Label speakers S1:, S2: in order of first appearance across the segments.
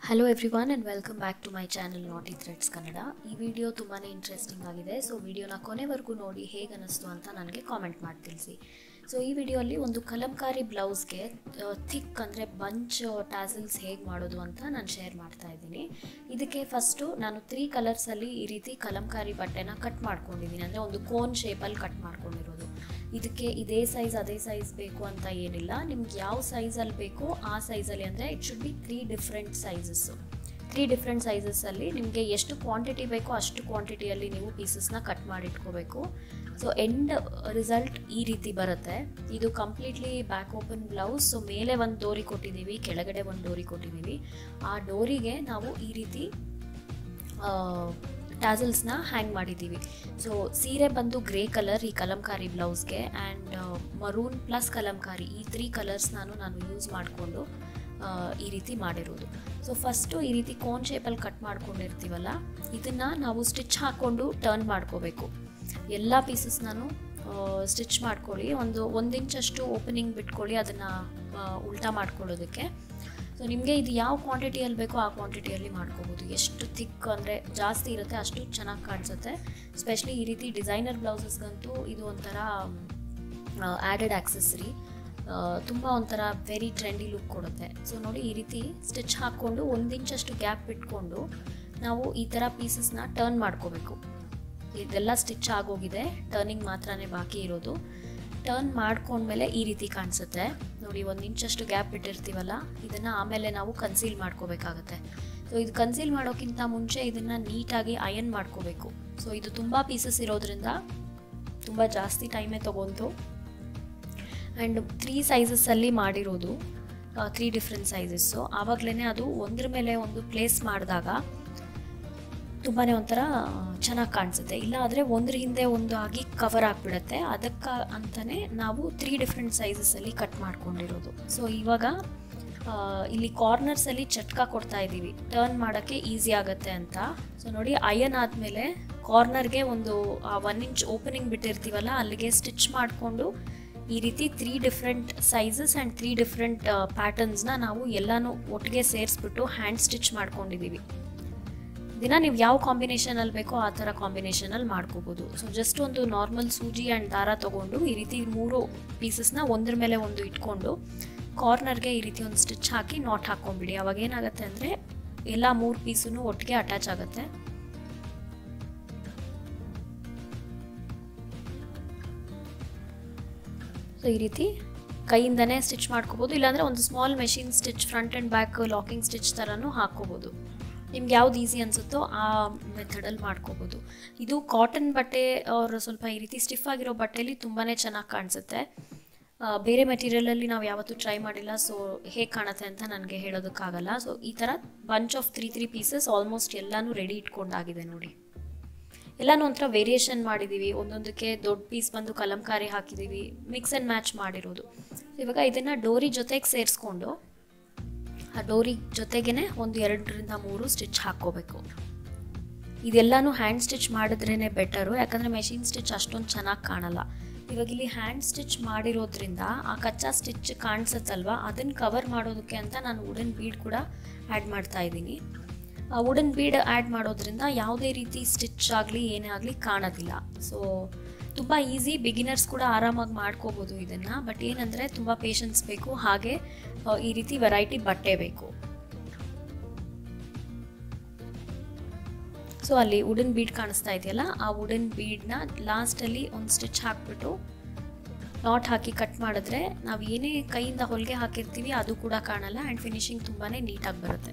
S1: hello everyone and welcome back to my channel naughty threads Kannada ಈ video ತುಂಬಾ interesting ಆಗಿದೆ so ವಿಡಿಯೋನ ಕೊನೆವರೆಗೂ ನೋಡಿ ಹೇಗೆ ಅನ್ನಿಸ್ತು ಅಂತ ನನಗೆ ಕಾಮೆಂಟ್ ಮಾಡಿ ತಿಳಿಸಿ ಸೊ ಈ ವಿಡಿಯೋಲ್ಲಿ ಒಂದು ಕಲಂಕಾರಿ ಬ್ಲೌಸ್ಗೆ ಥಿಕ್ ಅಂದರೆ ಬಂಚ್ ಟ್ಯಾಸಲ್ಸ್ ಹೇಗೆ ಮಾಡೋದು ಅಂತ ನಾನು ಶೇರ್ ಮಾಡ್ತಾ ಇದ್ದೀನಿ ಇದಕ್ಕೆ ಫಸ್ಟು ನಾನು ತ್ರೀ ಕಲರ್ಸಲ್ಲಿ ಈ ರೀತಿ ಕಲಂಕಾರಿ ಬಟ್ಟೆನ ಕಟ್ ಮಾಡ್ಕೊಂಡಿದ್ದೀನಿ ಅಂದರೆ ಒಂದು ಕೋನ್ ಶೇಪಲ್ಲಿ ಕಟ್ ಮಾಡ್ಕೊಂಡಿರೋದು ಇದಕ್ಕೆ ಇದೇ ಸೈಜ್ ಅದೇ ಸೈಜ್ ಬೇಕು ಅಂತ ಏನಿಲ್ಲ ನಿಮ್ಗೆ ಯಾವ ಸೈಜಲ್ಲಿ ಬೇಕೋ ಆ ಸೈಜಲ್ಲಿ ಅಂದರೆ it should be three different sizes three different ಸೈಜಸ್ಸಲ್ಲಿ ನಿಮಗೆ ಎಷ್ಟು ಕ್ವಾಂಟಿಟಿ ಬೇಕೋ ಅಷ್ಟು ಕ್ವಾಂಟಿಟಿಯಲ್ಲಿ ನೀವು ಪೀಸಸ್ನ ಕಟ್ ಮಾಡಿ ಇಟ್ಕೋಬೇಕು ಸೊ ಎಂಡ್ ರಿಸಲ್ಟ್ ಈ ರೀತಿ ಬರುತ್ತೆ ಇದು completely back open blouse so ಮೇಲೆ ಒಂದು ಡೋರಿ ಕೊಟ್ಟಿದ್ದೀವಿ ಕೆಳಗಡೆ ಒಂದು ಡೋರಿ ಕೊಟ್ಟಿದ್ದೀವಿ ಆ ಡೋರಿಗೆ ನಾವು ಈ ರೀತಿ ಟ್ಯಾಸಲ್ಸ್ನ ಹ್ಯಾಂಗ್ ಮಾಡಿದ್ದೀವಿ ಸೊ ಸೀರೆ ಬಂದು ಗ್ರೇ ಕಲರ್ ಈ ಕಲಂಕಾರಿ ಬ್ಲೌಸ್ಗೆ ಆ್ಯಂಡ್ ಮರೂನ್ ಪ್ಲಸ್ ಕಲಂಕಾರಿ ಈ ತ್ರೀ ಕಲರ್ಸ್ ನಾನು ನಾನು ಯೂಸ್ ಮಾಡಿಕೊಂಡು ಈ ರೀತಿ ಮಾಡಿರೋದು ಸೊ ಫಸ್ಟು ಈ ರೀತಿ ಕೋನ್ ಶೇಪಲ್ಲಿ ಕಟ್ ಮಾಡ್ಕೊಂಡಿರ್ತೀವಲ್ಲ ಇದನ್ನು ನಾವು ಸ್ಟಿಚ್ ಹಾಕ್ಕೊಂಡು ಟರ್ನ್ ಮಾಡ್ಕೋಬೇಕು ಎಲ್ಲ ಪೀಸಸ್ ನಾನು ಸ್ಟಿಚ್ ಮಾಡ್ಕೊಳ್ಳಿ ಒಂದು ಒಂದು ಇಂಚಷ್ಟು ಓಪನಿಂಗ್ ಬಿಟ್ಕೊಳ್ಳಿ ಅದನ್ನು ಉಲ್ಟಾ ಮಾಡ್ಕೊಳ್ಳೋದಕ್ಕೆ ಸೊ ನಿಮಗೆ ಇದು ಯಾವ ಕ್ವಾಂಟಿಟಿಯಲ್ಲಿ ಬೇಕೋ ಆ ಕ್ವಾಂಟಿಟಿಯಲ್ಲಿ ಮಾಡ್ಕೋಬೋದು ಎಷ್ಟು ಥಿಕ್ ಅಂದರೆ ಜಾಸ್ತಿ ಇರುತ್ತೆ ಅಷ್ಟು ಚೆನ್ನಾಗಿ ಕಾಣಿಸುತ್ತೆ ಸ್ಪೆಷಲಿ ಈ ರೀತಿ ಡಿಸೈನರ್ ಬ್ಲೌಸಸ್ಗಂತೂ ಇದು ಒಂಥರ ಆ್ಯಡೆಡ್ ಆಕ್ಸೆಸರಿ ತುಂಬ ಒಂಥರ ವೆರಿ ಟ್ರೆಂಡಿ ಲುಕ್ ಕೊಡುತ್ತೆ ಸೊ ನೋಡಿ ಈ ರೀತಿ ಸ್ಟಿಚ್ ಹಾಕ್ಕೊಂಡು ಒಂದು ಇಂಚಷ್ಟು ಗ್ಯಾಪ್ ಬಿಟ್ಕೊಂಡು ನಾವು ಈ ಥರ ಪೀಸಸ್ನ ಟರ್ನ್ ಮಾಡ್ಕೋಬೇಕು ಇದೆಲ್ಲ ಸ್ಟಿಚ್ ಆಗೋಗಿದೆ ಟರ್ನಿಂಗ್ ಮಾತ್ರನೇ ಬಾಕಿ ಇರೋದು ಟರ್ನ್ ಮಾಡ್ಕೊಂಡ್ಮೇಲೆ ಈ ರೀತಿ ಕಾಣಿಸುತ್ತೆ ನೋಡಿ ಒಂದು ಇಂಚಷ್ಟು ಗ್ಯಾಪ್ ಬಿಟ್ಟಿರ್ತೀವಲ್ಲ ಇದನ್ನು ಆಮೇಲೆ ನಾವು ಕನ್ಸೀಲ್ ಮಾಡ್ಕೋಬೇಕಾಗತ್ತೆ ಸೊ ಇದು ಕನ್ಸೀಲ್ ಮಾಡೋಕ್ಕಿಂತ ಮುಂಚೆ ಇದನ್ನು ನೀಟಾಗಿ ಅಯನ್ ಮಾಡ್ಕೋಬೇಕು ಸೊ ಇದು ತುಂಬ ಪೀಸಸ್ ಇರೋದ್ರಿಂದ ತುಂಬ ಜಾಸ್ತಿ ಟೈಮೇ ತೊಗೊಂತು ಆ್ಯಂಡ್ ತ್ರೀ ಸೈಜಸ್ಸಲ್ಲಿ ಮಾಡಿರೋದು ತ್ರೀ ಡಿಫ್ರೆಂಟ್ ಸೈಜಸ್ಸು ಆವಾಗಲೇ ಅದು ಒಂದ್ರ ಮೇಲೆ ಒಂದು ಪ್ಲೇಸ್ ಮಾಡಿದಾಗ ತುಂಬಾ ಒಂಥರ ಚೆನ್ನಾಗಿ ಕಾಣಿಸುತ್ತೆ ಇಲ್ಲ ಆದರೆ ಒಂದ್ರ ಹಿಂದೆ ಒಂದು ಆಗಿ ಕವರ್ ಆಗಿಬಿಡುತ್ತೆ ಅದಕ್ಕೆ ಅಂತಲೇ ನಾವು ತ್ರೀ ಡಿಫ್ರೆಂಟ್ ಸೈಜಸಲ್ಲಿ ಕಟ್ ಮಾಡ್ಕೊಂಡಿರೋದು ಸೊ ಇವಾಗ ಇಲ್ಲಿ ಕಾರ್ನರ್ಸಲ್ಲಿ ಚಟ್ಕ ಕೊಡ್ತಾ ಇದ್ದೀವಿ ಟರ್ನ್ ಮಾಡೋಕ್ಕೆ ಈಸಿ ಆಗುತ್ತೆ ಅಂತ ಸೊ ನೋಡಿ ಅಯನ್ ಆದಮೇಲೆ ಕಾರ್ನರ್ಗೆ ಒಂದು ಒನ್ ಇಂಚ್ ಓಪನಿಂಗ್ ಬಿಟ್ಟಿರ್ತೀವಲ್ಲ ಅಲ್ಲಿಗೆ ಸ್ಟಿಚ್ ಮಾಡಿಕೊಂಡು ಈ ರೀತಿ three different sizes and three different ಪ್ಯಾಟರ್ನ್ಸ್ನ ನಾವು ಎಲ್ಲನೂ ಒಟ್ಟಿಗೆ ಸೇರಿಸ್ಬಿಟ್ಟು ಹ್ಯಾಂಡ್ ಸ್ಟಿಚ್ ಮಾಡ್ಕೊಂಡಿದ್ದೀವಿ ದಿನ ನೀವು ಯಾವ ಕಾಂಬಿನೇಷನಲ್ಲಿ ಬೇಕೋ ಆ ಥರ ಕಾಂಬಿನೇಷನಲ್ಲಿ ಮಾಡ್ಕೋಬೋದು ಸೊ ಜಸ್ಟ್ ಒಂದು ನಾರ್ಮಲ್ ಸೂಜಿ ಆ್ಯಂಡ್ ದಾರ ತೊಗೊಂಡು ಈ ರೀತಿ ಮೂರು ಪೀಸಸ್ನ ಒಂದ್ರ ಮೇಲೆ ಒಂದು ಇಟ್ಕೊಂಡು ಕಾರ್ನರ್ಗೆ ಈ ರೀತಿ ಒಂದು ಸ್ಟಿಚ್ ಹಾಕಿ ನಾಟ್ ಹಾಕ್ಕೊಂಬಿಡಿ ಅವಾಗ ಏನಾಗುತ್ತೆ ಅಂದರೆ ಎಲ್ಲ ಮೂರು ಪೀಸೂ ಒಟ್ಟಿಗೆ ಅಟ್ಯಾಚ್ ಆಗುತ್ತೆ ಸೊ ಈ ರೀತಿ ಕೈಯಿಂದನೇ ಸ್ಟಿಚ್ ಮಾಡ್ಕೋಬೋದು ಇಲ್ಲಾಂದರೆ ಒಂದು small machine stitch front and back locking stitch ಥರನೂ ಹಾಕ್ಕೋಬೋದು ನಿಮ್ಗೆ ಯಾವ್ದು ಈಸಿ ಅನಿಸುತ್ತೋ ಆ ಮೆಥಡಲ್ಲಿ ಮಾಡ್ಕೋಬೋದು ಇದು ಕಾಟನ್ ಬಟ್ಟೆ ಅವರು ಸ್ವಲ್ಪ ಈ ರೀತಿ ಸ್ಟಿಫ್ ಆಗಿರೋ ಬಟ್ಟೆಯಲ್ಲಿ ತುಂಬಾ ಚೆನ್ನಾಗಿ ಕಾಣಿಸುತ್ತೆ ಬೇರೆ ಮೆಟೀರಿಯಲಲ್ಲಿ ನಾವು ಯಾವತ್ತೂ ಟ್ರೈ ಮಾಡಿಲ್ಲ ಸೊ ಹೇಗೆ ಕಾಣುತ್ತೆ ಅಂತ ನನಗೆ ಹೇಳೋದಕ್ಕಾಗಲ್ಲ ಸೊ ಈ ಥರ bunch of three three pieces almost ಎಲ್ಲನೂ ರೆಡಿ ಇಟ್ಕೊಂಡಾಗಿದೆ ನೋಡಿ ಎಲ್ಲನೂ ಒಂಥರ ವೇರಿಯೇಷನ್ ಮಾಡಿದ್ದೀವಿ ಒಂದೊಂದಕ್ಕೆ ದೊಡ್ಡ ಪೀಸ್ ಬಂದು ಕಲಂಕಾರಿ ಹಾಕಿದ್ದೀವಿ ಮಿಕ್ಸ್ ಆ್ಯಂಡ್ ಮ್ಯಾಚ್ ಮಾಡಿರೋದು ಇವಾಗ ಇದನ್ನು ಡೋರಿ ಜೊತೆಗೆ ಸೇರಿಸ್ಕೊಂಡು ಆ ಡೋರಿ ಜೊತೆಗೇ ಒಂದು ಎರಡರಿಂದ ಮೂರು ಸ್ಟಿಚ್ ಹಾಕ್ಕೋಬೇಕು ಇದೆಲ್ಲನೂ ಹ್ಯಾಂಡ್ ಸ್ಟಿಚ್ ಮಾಡಿದ್ರೇ ಬೆಟರು ಯಾಕಂದರೆ ಮೆಷಿನ್ ಸ್ಟಿಚ್ ಅಷ್ಟೊಂದು ಚೆನ್ನಾಗಿ ಕಾಣಲ್ಲ ಇವಾಗ ಇಲ್ಲಿ ಹ್ಯಾಂಡ್ ಸ್ಟಿಚ್ ಮಾಡಿರೋದ್ರಿಂದ ಆ ಕಚ್ಚಾ ಸ್ಟಿಚ್ ಕಾಣಿಸುತ್ತಲ್ವ ಅದನ್ನು ಕವರ್ ಮಾಡೋದಕ್ಕೆ ಅಂತ ನಾನು ವುಡನ್ ಬೀಡ್ ಕೂಡ ಆ್ಯಡ್ ಮಾಡ್ತಾ ಇದ್ದೀನಿ ಆ ವುಡನ್ ಬೀಡ್ ಆ್ಯಡ್ ಮಾಡೋದ್ರಿಂದ ಯಾವುದೇ ರೀತಿ ಸ್ಟಿಚ್ ಆಗಲಿ ಏನೇ ಆಗಲಿ ಕಾಣೋದಿಲ್ಲ ಸೊ ತುಂಬ ಈಸಿ ಬಿಗಿನರ್ಸ್ ಕೂಡ ಆರಾಮಾಗಿ ಮಾಡ್ಕೋಬೋದು ಇದನ್ನು ಬಟ್ ಏನಂದರೆ ತುಂಬ ಪೇಷನ್ಸ್ ಬೇಕು ಹಾಗೆ ಈ ರೀತಿ ವೆರೈಟಿ ಬಟ್ಟೆ ಬೇಕು ಸೊ ಅಲ್ಲಿ ವುಡನ್ ಬೀಡ್ ಕಾಣಿಸ್ತಾ ಇದೆಯಲ್ಲ ಆ ವುಡನ್ ಬೀಡ್ನ ಲಾಸ್ಟಲ್ಲಿ ಒಂದು ಸ್ಟಿಚ್ ಹಾಕ್ಬಿಟ್ಟು ನಾಟ್ ಹಾಕಿ ಕಟ್ ಮಾಡಿದ್ರೆ ನಾವು ಏನೇ ಕೈಯಿಂದ ಹೊಲಿಗೆ ಹಾಕಿರ್ತೀವಿ ಅದು ಕೂಡ ಕಾಣಲ್ಲ ಆ್ಯಂಡ್ ಫಿನಿಶಿಂಗ್ ತುಂಬಾ ನೀಟಾಗಿ ಬರುತ್ತೆ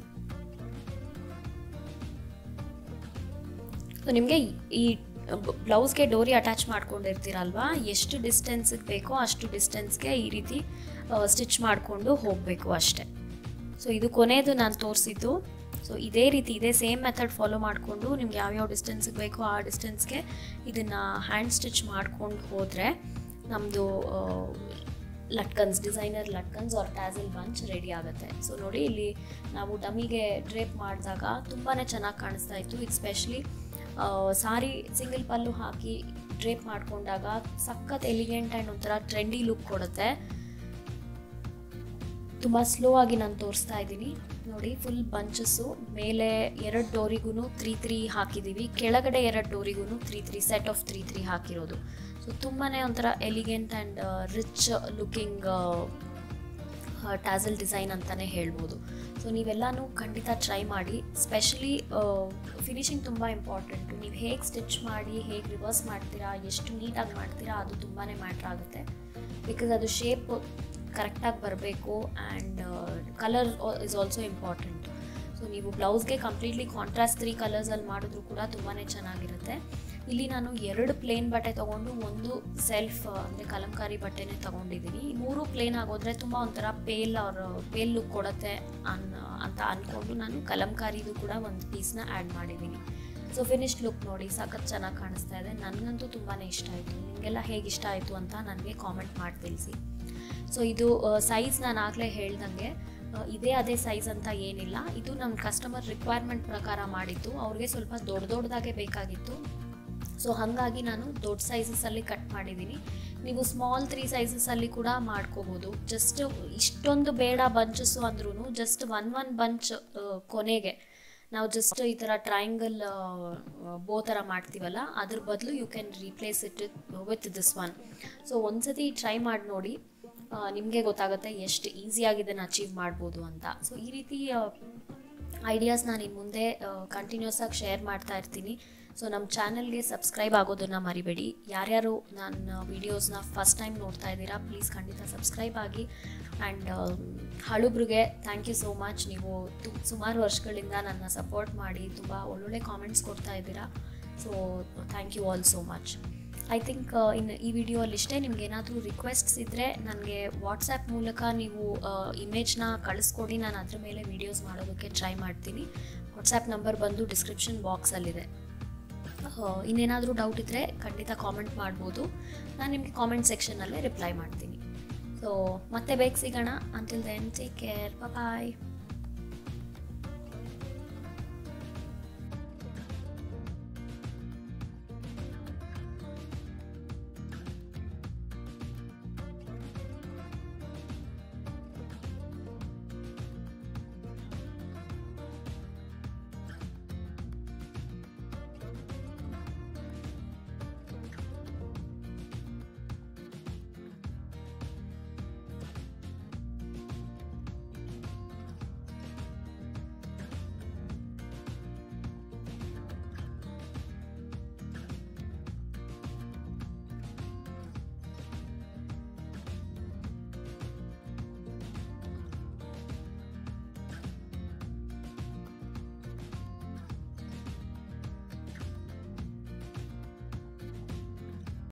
S1: ಸೊ ನಿಮಗೆ ಈ ಬ್ಲೌಸ್ಗೆ ಡೋರಿ ಅಟ್ಯಾಚ್ ಮಾಡ್ಕೊಂಡಿರ್ತೀರಲ್ವಾ ಎಷ್ಟು ಡಿಸ್ಟೆನ್ಸಿಗೆ ಬೇಕೋ ಅಷ್ಟು ಡಿಸ್ಟೆನ್ಸ್ಗೆ ಈ ರೀತಿ ಸ್ಟಿಚ್ ಮಾಡಿಕೊಂಡು ಹೋಗಬೇಕು ಅಷ್ಟೆ ಸೊ ಇದು ಕೊನೆಯದು ನಾನು ತೋರಿಸಿದ್ದು ಸೊ ಇದೇ ರೀತಿ ಇದೇ ಸೇಮ್ ಮೆಥಡ್ ಫಾಲೋ ಮಾಡಿಕೊಂಡು ನಿಮ್ಗೆ ಯಾವ್ಯಾವ ಡಿಸ್ಟೆನ್ಸಿಗೆ ಬೇಕೋ ಆ ಡಿಸ್ಟೆನ್ಸ್ಗೆ ಇದನ್ನು ಹ್ಯಾಂಡ್ ಸ್ಟಿಚ್ ಮಾಡ್ಕೊಂಡು ಹೋದರೆ ನಮ್ಮದು ಲಟ್ಕನ್ಸ್ ಡಿಸೈನರ್ ಲಟ್ಕನ್ಸ್ ಆರ್ ಟ್ಯಾಸಲ್ ಬಂಚ್ ರೆಡಿ ಆಗುತ್ತೆ ಸೊ ನೋಡಿ ಇಲ್ಲಿ ನಾವು ಡಮಿಗೆ ಡ್ರೇಪ್ ಮಾಡಿದಾಗ ತುಂಬಾ ಚೆನ್ನಾಗಿ ಕಾಣಿಸ್ತಾ ಇತ್ತು ಇದು ಸ್ಪೆಷಲಿ ಸಾರಿ ಸಿಂಗಲ್ ಪಲ್ಲು ಹಾಕಿ ಡ್ರೇಪ್ ಮಾಡ್ಕೊಂಡಾಗ ಸಖತ್ ಎಲಿಗೆಂಟ್ ಆ್ಯಂಡ್ ಒಂಥರ ಟ್ರೆಂಡಿ ಲುಕ್ ಕೊಡುತ್ತೆ ತುಂಬ ಸ್ಲೋ ಆಗಿ ನಾನು ತೋರಿಸ್ತಾ ಇದ್ದೀನಿ ನೋಡಿ ಫುಲ್ ಬಂಚಸ್ಸು ಮೇಲೆ ಎರಡು ಡೋರಿಗೂ ತ್ರೀ ತ್ರೀ ಹಾಕಿದ್ದೀವಿ ಕೆಳಗಡೆ ಎರಡು ಡೋರಿಗೂ three three set of three three ಹಾಕಿರೋದು ಸೊ ತುಂಬಾ ಒಂಥರ elegant and rich looking tassel design ಅಂತಲೇ ಹೇಳ್ಬೋದು ಸೊ ನೀವೆಲ್ಲನೂ ಖಂಡಿತ ಟ್ರೈ ಮಾಡಿ ಸ್ಪೆಷಲಿ ಫಿನಿಶಿಂಗ್ ತುಂಬ ಇಂಪಾರ್ಟೆಂಟು ನೀವು ಹೇಗೆ ಸ್ಟಿಚ್ ಮಾಡಿ ಹೇಗೆ ರಿವರ್ಸ್ ಮಾಡ್ತೀರಾ ಎಷ್ಟು ನೀಟಾಗಿ ಮಾಡ್ತೀರಾ ಅದು ತುಂಬಾ ಮ್ಯಾಟ್ರ್ ಆಗುತ್ತೆ ಬಿಕಾಸ್ ಅದು ಶೇಪ್ ಕರೆಕ್ಟಾಗಿ ಬರಬೇಕು and colour is also important so ನೀವು ಬ್ಲೌಸ್ಗೆ ಕಂಪ್ಲೀಟ್ಲಿ ಕಾಂಟ್ರಾಸ್ಟ್ ತ್ರೀ ಕಲರ್ಸಲ್ಲಿ ಮಾಡಿದ್ರು ಕೂಡ ತುಂಬಾ ಚೆನ್ನಾಗಿರುತ್ತೆ ಇಲ್ಲಿ ನಾನು ಎರಡು ಪ್ಲೇನ್ ಬಟ್ಟೆ ತೊಗೊಂಡು ಒಂದು ಸೆಲ್ಫ್ ಅಂದರೆ ಕಲಂಕಾರಿ ಬಟ್ಟೆನೇ ತೊಗೊಂಡಿದ್ದೀನಿ ಈ ಮೂರು ಪ್ಲೇನ್ ಆಗೋದ್ರೆ ತುಂಬ ಒಂಥರ ಪೇಲ್ ಅವ್ರ ಪೇಲ್ ಲುಕ್ ಕೊಡುತ್ತೆ ಅನ್ ಅಂತ ಅಂದ್ಕೊಂಡು ನಾನು ಕಲಂಕಾರಿದು ಕೂಡ ಒಂದು ಪೀಸ್ನ ಆ್ಯಡ್ ಮಾಡಿದ್ದೀನಿ ಸೊ ಫಿನಿಶ್ಡ್ ಲುಕ್ ನೋಡಿ ಸಖತ್ ಚೆನ್ನಾಗಿ ಕಾಣಿಸ್ತಾ ಇದೆ ನನಗಂತೂ ತುಂಬಾ ಇಷ್ಟ ಆಯಿತು ನಿಮಗೆಲ್ಲ ಹೇಗೆ ಇಷ್ಟ ಆಯಿತು ಅಂತ ನನಗೆ ಕಾಮೆಂಟ್ ಮಾಡಿ ತಿಳಿಸಿ ಸೊ ಇದು ಸೈಜ್ ನಾನು ಆಗಲೇ ಹೇಳ್ದಂಗೆ ಇದೇ ಅದೇ ಸೈಜ್ ಅಂತ ಏನಿಲ್ಲ ಇದು ನಮ್ಮ ಕಸ್ಟಮರ್ ರಿಕ್ವೈರ್ಮೆಂಟ್ ಪ್ರಕಾರ ಮಾಡಿದ್ದು ಅವ್ರಿಗೆ ಸ್ವಲ್ಪ ದೊಡ್ಡ ದೊಡ್ಡದಾಗೆ ಬೇಕಾಗಿತ್ತು ಸೊ ಹಾಗಾಗಿ ನಾನು ದೊಡ್ಡ ಸೈಜಸಲ್ಲಿ ಕಟ್ ಮಾಡಿದ್ದೀನಿ ನೀವು ಸ್ಮಾಲ್ ತ್ರೀ ಸೈಜಸಲ್ಲಿ ಕೂಡ ಮಾಡ್ಕೋಬೋದು ಜಸ್ಟ್ ಇಷ್ಟೊಂದು ಬೇಡ ಬಂಚಸ್ಸು ಅಂದ್ರೂ ಜಸ್ಟ್ ಒನ್ ಒನ್ ಬಂಚ್ ಕೊನೆಗೆ ನಾವು ಜಸ್ಟ್ ಈ ಥರ ಟ್ರಯಾಂಗಲ್ ಬೋ ಥರ ಮಾಡ್ತೀವಲ್ಲ ಅದ್ರ ಬದಲು you can replace it with this one so ಒಂದ್ಸತಿ ಟ್ರೈ ಮಾಡಿ ನೋಡಿ ನಿಮಗೆ ಗೊತ್ತಾಗುತ್ತೆ ಎಷ್ಟು ಈಸಿಯಾಗಿ ಇದನ್ನು ಅಚೀವ್ ಮಾಡ್ಬೋದು ಅಂತ ಸೊ ಈ ರೀತಿ ಐಡಿಯಾಸ್ ನಾನು ಇನ್ನು ಮುಂದೆ ಕಂಟಿನ್ಯೂಸ್ ಆಗಿ ಶೇರ್ ಮಾಡ್ತಾ ಇರ್ತೀನಿ ಸೊ ನಮ್ಮ ಚಾನಲ್ಗೆ ಸಬ್ಸ್ಕ್ರೈಬ್ ಆಗೋದನ್ನು ಮರಿಬೇಡಿ ಯಾರ್ಯಾರು ನನ್ನ ವೀಡಿಯೋಸ್ನ ಫಸ್ಟ್ ಟೈಮ್ ನೋಡ್ತಾ ಇದ್ದೀರಾ ಪ್ಲೀಸ್ ಖಂಡಿತ ಸಬ್ಸ್ಕ್ರೈಬ್ ಆಗಿ ಆ್ಯಂಡ್ ಹಳುಬ್ರಿಗೆ ಥ್ಯಾಂಕ್ ಯು ಸೋ ಮಚ್ ನೀವು ತು ಸುಮಾರು ವರ್ಷಗಳಿಂದ ನನ್ನ ಸಪೋರ್ಟ್ ಮಾಡಿ ತುಂಬ ಒಳ್ಳೊಳ್ಳೆ ಕಾಮೆಂಟ್ಸ್ ಕೊಡ್ತಾ ಇದ್ದೀರಾ so thank you all so much I think ಇನ್ನು ಈ ವಿಡಿಯೋಲ್ಲಿ ಇಷ್ಟೇ ನಿಮ್ಗೆ ಏನಾದರೂ ರಿಕ್ವೆಸ್ಟ್ಸ್ ಇದ್ದರೆ ನನಗೆ ವಾಟ್ಸಪ್ ಮೂಲಕ ನೀವು ಇಮೇಜ್ನ ಕಳಿಸ್ಕೊಡಿ ನಾನು ಅದ್ರ ಮೇಲೆ ವೀಡಿಯೋಸ್ ಮಾಡೋದಕ್ಕೆ ಟ್ರೈ ಮಾಡ್ತೀನಿ ವಾಟ್ಸಪ್ ನಂಬರ್ ಬಂದು ಡಿಸ್ಕ್ರಿಪ್ಷನ್ ಬಾಕ್ಸಲ್ಲಿದೆ ಇನ್ನೇನಾದರೂ ಡೌಟ್ ಇದ್ದರೆ ಖಂಡಿತ ಕಾಮೆಂಟ್ ಮಾಡ್ಬೋದು ನಾನು ನಿಮಗೆ ಕಾಮೆಂಟ್ ಸೆಕ್ಷನಲ್ಲೇ ರಿಪ್ಲೈ ಮಾಡ್ತೀನಿ ಸೊ ಮತ್ತೆ ಬೇಗ ಸಿಗೋಣ ಅಂಟಿಲ್ ದೆನ್ ಟೇಕ್ ಕೇರ್ ಬಾಯ್